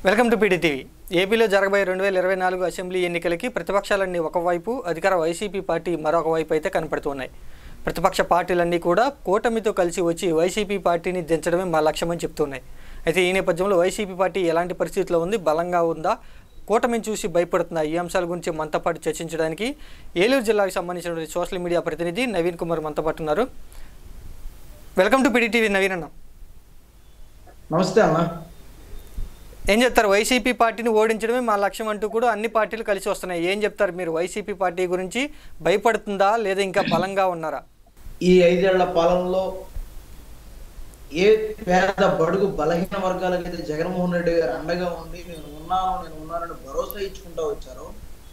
Welcome to PDTV ఏపీలో జరగబోయే రెండు వేల ఇరవై నాలుగు అసెంబ్లీ ఎన్నికలకి ప్రతిపక్షాలన్నీ ఒకవైపు అధికార వైసీపీ పార్టీ మరొక వైపు అయితే కనపడుతున్నాయి ప్రతిపక్ష పార్టీలన్నీ కూడా కూటమితో కలిసి వచ్చి వైసీపీ పార్టీని దించడమే మా లక్ష్యమని చెప్తున్నాయి అయితే ఈ నేపథ్యంలో వైసీపీ పార్టీ ఎలాంటి పరిస్థితిలో ఉంది బలంగా ఉందా కూటమిని చూసి భయపడుతుందా ఈ అంశాల గురించి మనతో పాటు చర్చించడానికి ఏలూరు జిల్లాకు సంబంధించిన సోషల్ మీడియా ప్రతినిధి నవీన్ కుమార్ మనతో పాటు ఉన్నారు వెల్కమ్ టు పీడీటీవీ నవీన్ అన్న నమస్తే అన్న ఏం చెప్తారు వైసీపీ పార్టీని ఓడించడమే మా లక్ష్యం అంటూ కూడా అన్ని పార్టీలు కలిసి వస్తున్నాయి ఏం చెప్తారు మీరు వైసీపీ పార్టీ గురించి భయపడుతుందా లేదా ఇంకా బలంగా ఉన్నారా ఈ ఐదేళ్ల పాలనలో ఏ పేద బడుగు బలహీన వర్గాలకైతే జగన్మోహన్ రెడ్డి గారు అండగా ఉండి నేను ఉన్నాను నేను ఉన్నానని భరోసా ఇచ్చుకుంటా వచ్చారో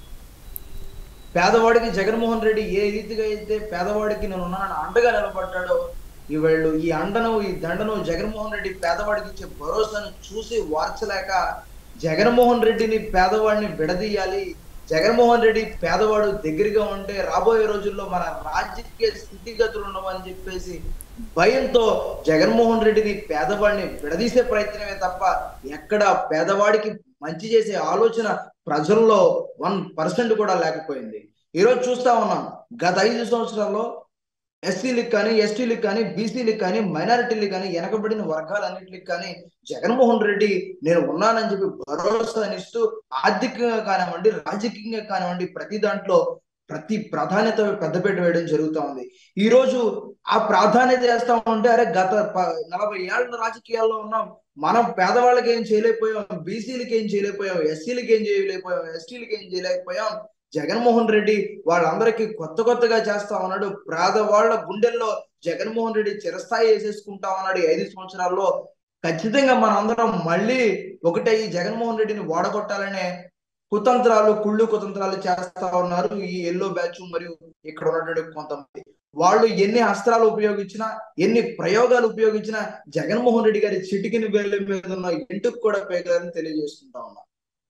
పేదవాడికి జగన్మోహన్ రెడ్డి ఏ రీతిగా అయితే పేదవాడికి నేను ఉన్నానని అండగా నిలబడ్డాడో ఈ వీళ్ళు ఈ అండను ఈ దండను జగన్మోహన్ రెడ్డి పేదవాడికి ఇచ్చే భరోసాను చూసి వార్చలేక జగన్మోహన్ రెడ్డిని పేదవాడిని విడదీయాలి జగన్మోహన్ రెడ్డి పేదవాడు దగ్గరగా ఉంటే రాబోయే రోజుల్లో మన రాజకీయ స్థితిగతులు ఉండవని చెప్పేసి భయంతో జగన్మోహన్ రెడ్డిని పేదవాడిని విడదీసే ప్రయత్నమే తప్ప ఎక్కడ పేదవాడికి మంచి చేసే ఆలోచన ప్రజల్లో వన్ పర్సెంట్ కూడా లేకపోయింది ఈరోజు చూస్తా ఉన్నాం గత ఐదు సంవత్సరాల్లో ఎస్సీలకు కానీ ఎస్టీలకు కానీ బీసీలకు కానీ మైనారిటీలకు కానీ వెనకబడిన వర్గాలన్నింటికి కానీ జగన్మోహన్ రెడ్డి నేను ఉన్నానని చెప్పి భరోసానిస్తూ ఆర్థికంగా కానివ్వండి రాజకీయంగా కానివ్వండి ప్రతి దాంట్లో ప్రతి ప్రాధాన్యత పెద్దపీట వేయడం జరుగుతా ఉంది ఈ రోజు ఆ ప్రాధాన్యత చేస్తా ఉంటే అరే గత ప- నలభై ఏళ్ళ రాజకీయాల్లో ఉన్నాం మనం పేదవాళ్ళకి ఏం చేయలేకపోయాం బీసీలకి ఏం చేయలేకపోయాం ఎస్సీలకి ఏం చేయలేకపోయాం ఎస్టీలకి ఏం చేయలేకపోయాం జగన్మోహన్ రెడ్డి వాళ్ళందరికీ కొత్త కొత్తగా చేస్తా ఉన్నాడు పేదవాళ్ల గుండెల్లో జగన్మోహన్ రెడ్డి చిరస్థాయి వేసేసుకుంటా ఉన్నాడు ఈ ఐదు సంవత్సరాల్లో ఖచ్చితంగా మనందరం మళ్ళీ ఒకటే ఈ జగన్మోహన్ రెడ్డిని ఓడగొట్టాలనే కుతంత్రాలు కుళ్ళు కుతంత్రాలు చేస్తా ఉన్నారు ఈ ఎల్లో బ్యాచ్ మరియు ఇక్కడ ఉన్నటువంటి కొంతమంది వాళ్ళు ఎన్ని అస్త్రాలు ఉపయోగించినా ఎన్ని ప్రయోగాలు ఉపయోగించినా జగన్మోహన్ రెడ్డి గారి చిటికిని వేళ్ళ మీద ఉన్న ఇంటికి కూడా పేగలని తెలియజేస్తుంటా ఉన్నా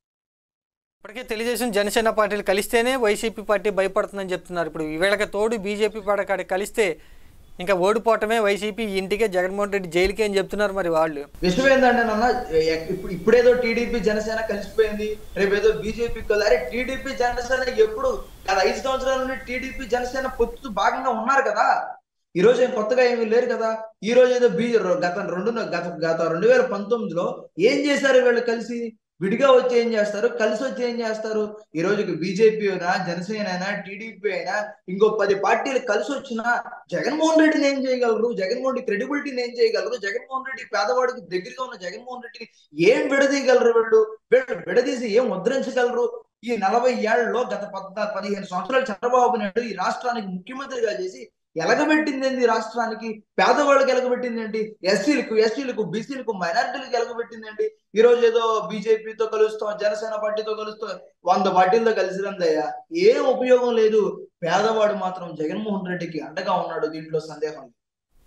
ఇప్పటికే తెలుగుదేశం జనసేన పార్టీలు కలిస్తేనే వైసీపీ పార్టీ భయపడుతుందని చెప్తున్నారు ఇప్పుడు ఈవేళకి తోడు బీజేపీ పాడకాడ కలిస్తే ఇంకా ఓడిపోవటమే వైసీపీ ఇంటికే జగన్మోహన్ రెడ్డి జైలుకే అని చెప్తున్నారు మరి వాళ్ళు విషయం ఏంటంటే నాన్న ఎ- ఇప్పుడు ఇప్పుడేదో టీడీపీ జనసేన కలిసిపోయింది రేపు ఏదో బీజేపీ అరే టీడీపీ జనసేన ఎప్పుడు గత ఐదు సంవత్సరాల నుండి టీడీపీ జనసేన పొత్తు భాగంగా ఉన్నారు కదా ఈ రోజు ఏం కొత్తగా ఏమీ లేరు కదా ఈ రోజు ఏదో బీ గత రెండు గత గత రెండు వేల పంతొమ్మిదిలో ఏం చేశారు వీళ్ళు కలిసి విడిగా వచ్చి ఏం చేస్తారు కలిసి వచ్చి ఏం చేస్తారు ఈ రోజుకి బీజేపీ అయినా జనసేన అయినా టీడీపీ అయినా ఇంకో పది పార్టీలు కలిసి వచ్చినా జగన్మోహన్ రెడ్డిని ఏం చేయగలరు జగన్మోహన్ రెడ్డి క్రెడిబిలిటీని ఏం చేయగలరు జగన్మోహన్ రెడ్డి పేదవాడికి దగ్గరగా ఉన్న జగన్మోహన్ రెడ్డిని ఏం విడదీయగలరు వీళ్ళు వీళ్ళు విడదీసి ఏం ముద్రించగలరు ఈ నలభై ఏళ్లలో గత పద్నాలుగు పదిహేను సంవత్సరాలు చంద్రబాబు నాయుడు ఈ రాష్ట్రానికి ముఖ్యమంత్రిగా చేసి ఎలగబెట్టింది ఏంది రాష్ట్రానికి పేదవాళ్ళకి ఎలగబెట్టింది ఏంటి ఎస్సీలకు ఎస్టీలకు బీసీలకు మైనారిటీలకు ఎలగబెట్టింది ఏంటి ఈ రోజు ఏదో బీజేపీతో కలుస్తాం జనసేన పార్టీతో కలుస్తాం వంద పార్టీలతో కలిసి రందయ్యా ఏం ఉపయోగం లేదు పేదవాడు మాత్రం జగన్మోహన్ రెడ్డికి అండగా ఉన్నాడు దీంట్లో సందేహం లేదు.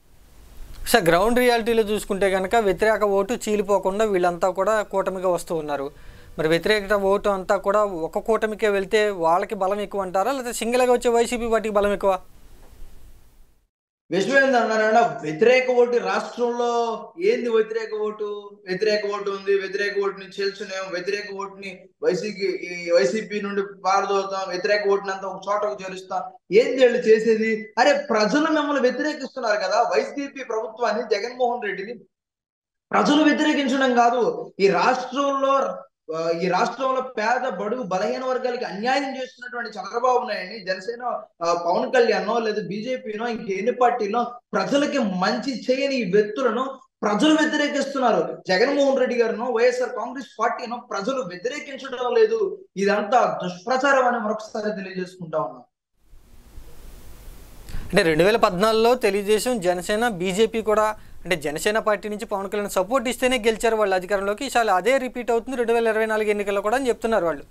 సార్ గ్రౌండ్ రియాలిటీలో చూసుకుంటే కనుక వ్యతిరేక ఓటు చీలిపోకుండా వీళ్ళంతా కూడా కూటమిగా వస్తూ ఉన్నారు మరి వ్యతిరేక ఓటు అంతా కూడా ఒక కూటమికే వెళ్తే వాళ్ళకి బలం ఎక్కువ అంటారా లేదా సింగిల్గా వచ్చే వైసీపీ పార్టీకి బలం ఎక్కువ విషయం ఏంటన్నారన్న వ్యతిరేక ఓటు రాష్ట్రంలో ఏంది వ్యతిరేక ఓటు వ్యతిరేక ఓటు ఉంది వ్యతిరేక ఓటుని చేల్చునేం వ్యతిరేక ఓటుని వైసీపీ వైసీపీ నుండి పారదోతాం వ్యతిరేక ఓటుని అంతా ఒక చోటకు చేరుస్తాం ఏంది వీళ్ళు చేసేది అరే ప్రజలు మిమ్మల్ని వ్యతిరేకిస్తున్నారు కదా వైసీపీ ప్రభుత్వాన్ని జగన్మోహన్ రెడ్డిని ప్రజలు వ్యతిరేకించడం కాదు ఈ రాష్ట్రంలో ఆ, ఈ రాష్ట్రంలో పేద బడుగు బలహీన వర్గాలకి అన్యాయం చేస్తున్నటువంటి చంద్రబాబు నాయుడిని జనసేన ఆ, పవన్ కళ్యాణ్ లేదా బీజేపీనో ఇంక ఎన్ని పార్టీలో ప్రజలకి మంచి చేయని ఈ వ్యక్తులను ప్రజలు వ్యతిరేకిస్తున్నారు జగన్మోహన్ రెడ్డి గారిను వైఎస్ఆర్ కాంగ్రెస్ పార్టీను ప్రజలు వ్యతిరేకించడం లేదు ఇదంతా దుష్ప్రచారం అని మరొకసారి తెలియజేసుకుంటా ఉన్నాం అంటే రెండు వేల పద్నాలుగులో తెలుగుదేశం జనసేన బీజేపీ కూడా అంటే జనసేన పార్టీ నుంచి పవన్ కళ్యాణ్ సపోర్ట్ ఇస్తేనే గెలిచారు వాళ్ళు అధికారంలోకి ఈసారి అదే రిపీట్ అవుతుంది రెండు వేల ఇరవై నాలుగు ఎన్నికల్లో కూడా అని చెప్తున్నారు వాళ్ళు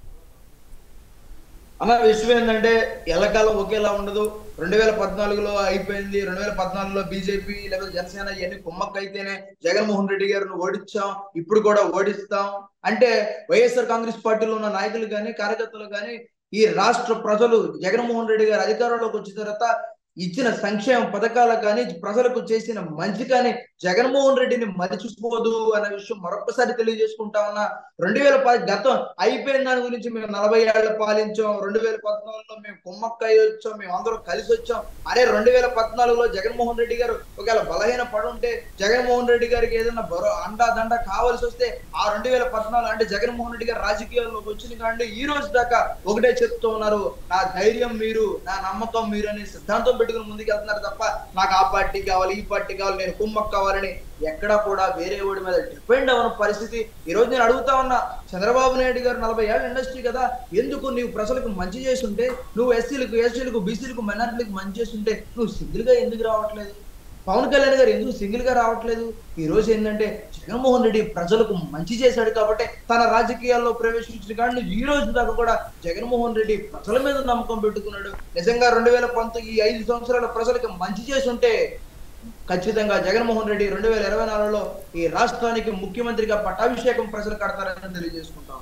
అన్న విషయం ఏంటంటే ఎల్లకాలం ఒకేలా ఉండదు రెండు వేల పద్నాలుగులో అయిపోయింది రెండు వేల పద్నాలుగులో బీజేపీ లేకపోతే జనసేన ఇవన్నీ కుమ్మక్కైతేనే జగన్మోహన్ రెడ్డి గారిని ఓడించాం ఇప్పుడు కూడా ఓడిస్తాం అంటే వైఎస్ఆర్ కాంగ్రెస్ పార్టీలో ఉన్న నాయకులు కానీ కార్యకర్తలు కానీ ఈ రాష్ట్ర ప్రజలు జగన్మోహన్ రెడ్డి గారు అధికారంలోకి వచ్చిన తర్వాత ఇచ్చిన సంక్షేమ పథకాలు కానీ ప్రజలకు చేసిన మంచి కానీ జగన్మోహన్ రెడ్డిని మర్చిపోదు అనే విషయం మరొకసారి తెలియజేసుకుంటా ఉన్నా రెండు వేల పది గతం అయిపోయిన దాని గురించి మేము నలభై ఏళ్ళు పాలించాం రెండు వేల పద్నాలుగులో మేము కుమ్మక్కయ్య వచ్చాం మేము అందరం కలిసి వచ్చాం అరే రెండు వేల పద్నాలుగులో జగన్మోహన్ రెడ్డి గారు ఒకవేళ బలహీన పడుంటే జగన్మోహన్ రెడ్డి గారికి ఏదైనా బరో అండా దండ కావాల్సి వస్తే ఆ రెండు వేల పద్నాలుగు అంటే జగన్మోహన్ రెడ్డి గారు రాజకీయాల్లోకి వచ్చింది కానీ ఈ రోజు దాకా ఒకటే చెప్తూ ఉన్నారు నా ధైర్యం మీరు నా నమ్మకం మీరు అనే సిద్ధాంతం పెట్టుకుని ముందుకు వెళ్తున్నారు తప్ప నాకు ఆ పార్టీ కావాలి ఈ పార్టీ కావాలి నేను కుమ్మక్ కావాలని ఎక్కడా కూడా వేరే వాడి మీద డిపెండ్ అవ్వని పరిస్థితి ఈ రోజు నేను అడుగుతా ఉన్నా చంద్రబాబు నాయుడు గారు నలభై ఏళ్ళ ఇండస్ట్రీ కదా ఎందుకు నీవు ప్రజలకు మంచి చేస్తుంటే నువ్వు ఎస్సీలకు ఎస్టీలకు బీసీలకు మైనార్టీలకు మంచి చేస్తుంటే నువ్వు సింగిల్ గా ఎందుకు రావట్లేదు పవన్ కళ్యాణ్ గారు ఎందుకు సింగిల్ గా రావట్లేదు ఈ రోజు ఏంటంటే జగన్మోహన్ రెడ్డి ప్రజలకు మంచి చేశాడు కాబట్టి తన రాజకీయాల్లో ప్రవేశించిన కానీ ఈ రోజు దాకా కూడా జగన్మోహన్ రెడ్డి ప్రజల మీద నమ్మకం పెట్టుకున్నాడు నిజంగా రెండు వేల పంతొమ్మిది ఈ ఐదు సంవత్సరాల ప్రజలకు మంచి చేస్తుంటే ఖచ్చితంగా జగన్మోహన్ రెడ్డి రెండు వేల ఇరవై నాలుగులో ఈ రాష్ట్రానికి ముఖ్యమంత్రిగా పట్టాభిషేకం ప్రజలు కడతారని తెలియజేసుకుంటాం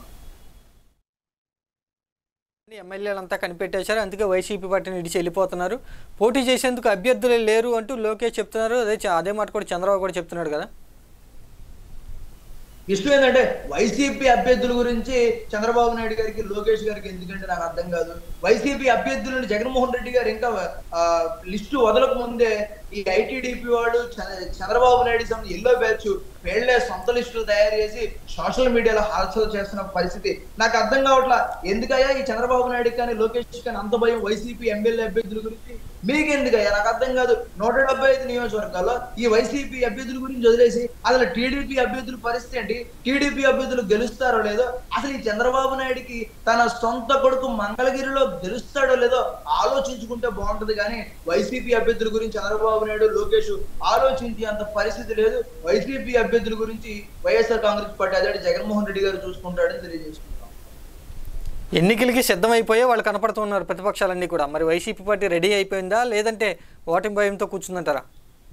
ఎమ్మెల్యేలంతా కనిపెట్టేశారు అందుకే వైసీపీ పార్టీని ఇడిచి వెళ్ళిపోతున్నారు పోటీ చేసేందుకు అభ్యర్థులే లేరు అంటూ లోకేష్ చెప్తున్నారు అదే చ- అదే మాట కూడా చంద్రబాబు కూడా చెప్తున్నాడు కదా ఇష్టం ఏంటంటే వైసీపీ అభ్యర్థుల గురించి చంద్రబాబు నాయుడు గారికి లోకేష్ గారికి ఎందుకంటే నాకు అర్థం కాదు వైసీపీ అభ్యర్థులను జగన్మోహన్ రెడ్డి గారు ఇంకా ఆ, లిస్టు వదలక ముందే ఈ ఐటీడీపీ వాడు చ- చంద్రబాబు నాయుడు సంబంధించి ఎల్లో బ్యాచ్ వీళ్ళే సొంత లిస్టులు తయారు చేసి సోషల్ మీడియాలో హల్చల్ చేస్తున్న పరిస్థితి నాకు అర్థం కావట్లా ఎందుకయ్యా ఈ చంద్రబాబు నాయుడు కానీ లోకేష్ కానీ అంత భయం వైసీపీ ఎమ్మెల్యే అభ్యర్థుల గురించి మీకెందుకయ్యా నాకు అర్థం కాదు నూట డెబ్బై ఐదు నియోజకవర్గాల్లో ఈ వైసీపీ అభ్యర్థుల గురించి వదిలేసి అసలు టీడీపీ అభ్యర్థుల పరిస్థితి ఏంటి టీడీపీ అభ్యర్థులు గెలుస్తారో లేదో అసలు ఈ చంద్రబాబు నాయుడికి తన సొంత కొడుకు మంగళగిరిలో గెలుస్తాడో లేదో ఆలోచించుకుంటే బాగుంటది కానీ వైసీపీ అభ్యర్థుల గురించి చంద్రబాబు నాయుడు లోకేష్ ఆలోచించి అంత పరిస్థితి లేదు వైసీపీ అభ్యర్థుల గురించి వైఎస్ఆర్ కాంగ్రెస్ పార్టీ అదే జగన్మోహన్ రెడ్డి గారు చూసుకుంటాడని తెలియజేసుకుంటాం ఎన్నికలకి సిద్ధమైపోయే వాళ్ళు కనపడుతున్నారు ప్రతిపక్షాలన్నీ కూడా మరి వైసీపీ పార్టీ రెడీ అయిపోయిందా లేదంటే ఓటమి భయంతో కూర్చుందంటారా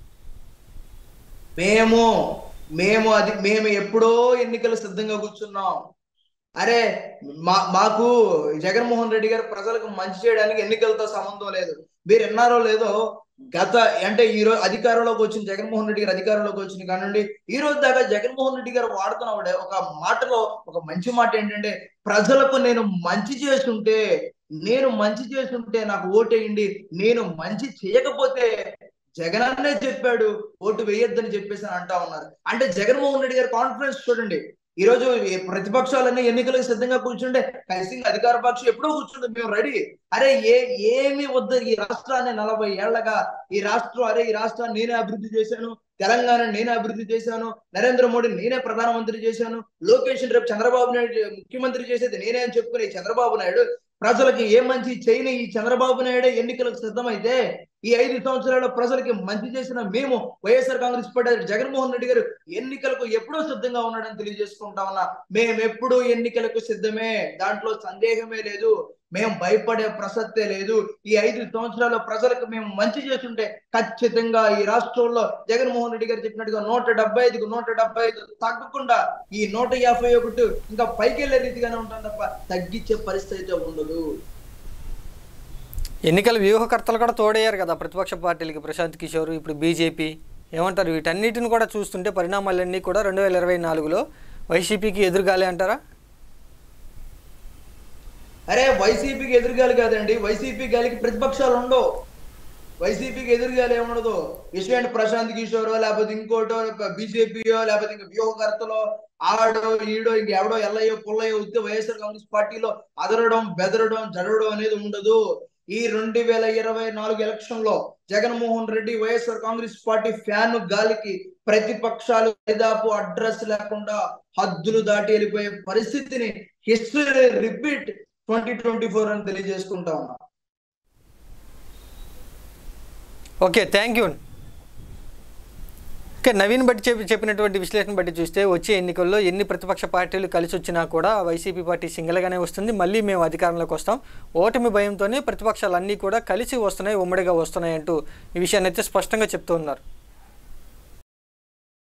మేము మేము అది మేము ఎప్పుడో ఎన్నికలు సిద్ధంగా కూర్చున్నాం అరే మా మాకు జగన్మోహన్ రెడ్డి గారు ప్రజలకు మంచి చేయడానికి ఎన్నికలతో సంబంధం లేదు మీరు విన్నారో లేదో గత అంటే ఈ రోజు అధికారంలోకి వచ్చిన జగన్మోహన్ రెడ్డి గారు అధికారంలోకి వచ్చిన కానివ్వండి ఈ రోజు దాకా జగన్మోహన్ రెడ్డి గారు వాడుతున్న ఒకటే ఒక మాటలో ఒక మంచి మాట ఏంటంటే ప్రజలకు నేను మంచి చేస్తుంటే నేను మంచి చేస్తుంటే నాకు ఓటేయండి నేను మంచి చేయకపోతే జగన్ అన్నే చెప్పాడు ఓటు వేయొద్దని చెప్పేసి అని అంటా ఉన్నారు అంటే జగన్మోహన్ రెడ్డి గారి కాన్ఫిడెన్స్ చూడండి ఈ రోజు ఈ ప్రతిపక్షాలన్నీ ఎన్నికలకు సిద్ధంగా కూర్చుంటే ఖచ్చితంగా అధికార పక్షం ఎప్పుడో కూర్చుంటే మేము రెడీ అరే ఏ ఏమి వద్దు ఈ రాష్ట్రాన్ని నలభై ఏళ్లగా ఈ రాష్ట్రం అరే ఈ రాష్ట్రాన్ని నేనే అభివృద్ధి చేశాను తెలంగాణ నేనే అభివృద్ధి చేశాను నరేంద్ర మోడీ నేనే ప్రధానమంత్రి చేశాను లోకేష్ రేపు చంద్రబాబు నాయుడు ముఖ్యమంత్రి చేసేది నేనే అని చెప్పుకునే ఈ చంద్రబాబు నాయుడు ప్రజలకి ఏ మంచి చేయని ఈ చంద్రబాబు నాయుడే ఎన్నికలకు సిద్ధమైతే ఈ ఐదు సంవత్సరాల ప్రజలకి మంచి చేసిన మేము వైఎస్ఆర్ కాంగ్రెస్ పార్టీ జగన్మోహన్ రెడ్డి గారు ఎన్నికలకు ఎప్పుడూ సిద్ధంగా ఉన్నాడని తెలియజేసుకుంటా ఉన్నా మేము ఎప్పుడూ ఎన్నికలకు సిద్ధమే దాంట్లో సందేహమే లేదు మేము భయపడే ప్రసక్తే లేదు ఈ ఐదు సంవత్సరాల ప్రజలకు మేము మంచి చేస్తుంటే ఖచ్చితంగా ఈ రాష్ట్రంలో జగన్మోహన్ రెడ్డి గారు చెప్పినట్టుగా నూట డెబ్బై ఐదుకు నూట డెబ్బై ఐదు తగ్గకుండా ఈ నూట యాభై ఒకటి ఇంకా పైకి వెళ్ళే రీతిగానే ఉంటాం తప్ప తగ్గించే పరిస్థితి అయితే ఉండదు ఎన్నికల వ్యూహకర్తలు కూడా తోడయ్యారు కదా ప్రతిపక్ష పార్టీలకి ప్రశాంత్ కిషోర్ ఇప్పుడు బీజేపీ ఏమంటారు వీటన్నిటిని కూడా చూస్తుంటే పరిణామాలన్నీ కూడా రెండు వేల ఇరవై నాలుగులో వైసీపీకి ఎదురుగాలే అంటారా అరే వైసీపీకి ఎదురుగాలి కాదండి వైసీపీ గాలికి ప్రతిపక్షాలు ఉండవు వైసీపీకి ఎదురుగాలి ఏముండదు విషయం ప్రశాంత్ కిషోరో లేకపోతే ఇంకోటో బీజేపీయో లేకపోతే ఇంకా వ్యూహకర్తలో ఆడో ఈడో ఇంక ఎవడో ఎల్లయ్యో పుల్లయ్యో వస్తే వైఎస్ఆర్ కాంగ్రెస్ పార్టీలో అదరడం బెదరడం జరగడం అనేది ఉండదు ఈ రెండు వేల ఇరవై నాలుగు ఎలక్షన్ లో జగన్మోహన్ రెడ్డి వైఎస్ఆర్ కాంగ్రెస్ పార్టీ ఫ్యాన్ గాలికి ప్రతిపక్షాలు దాదాపు అడ్రస్ లేకుండా హద్దులు దాటి వెళ్ళిపోయే పరిస్థితిని history repeat twenty twenty four అని తెలియజేసుకుంటా ఉన్నా okay thank you okay Naveen బట్టి చెప్పి చెప్పినటువంటి విశ్లేషణ బట్టి చూస్తే వచ్చే ఎన్నికల్లో ఎన్ని ప్రతిపక్ష పార్టీలు కలిసి వచ్చినా కూడా వైసీపీ పార్టీ సింగిల్గానే వస్తుంది మళ్ళీ మేము అధికారంలోకి వస్తాం ఓటమి భయంతోనే ప్రతిపక్షాలన్నీ కూడా కలిసి వస్తున్నాయి ఉమ్మడిగా వస్తున్నాయి అంటూ ఈ విషయాన్ని అయితే స్పష్టంగా చెప్తూ ఉన్నారు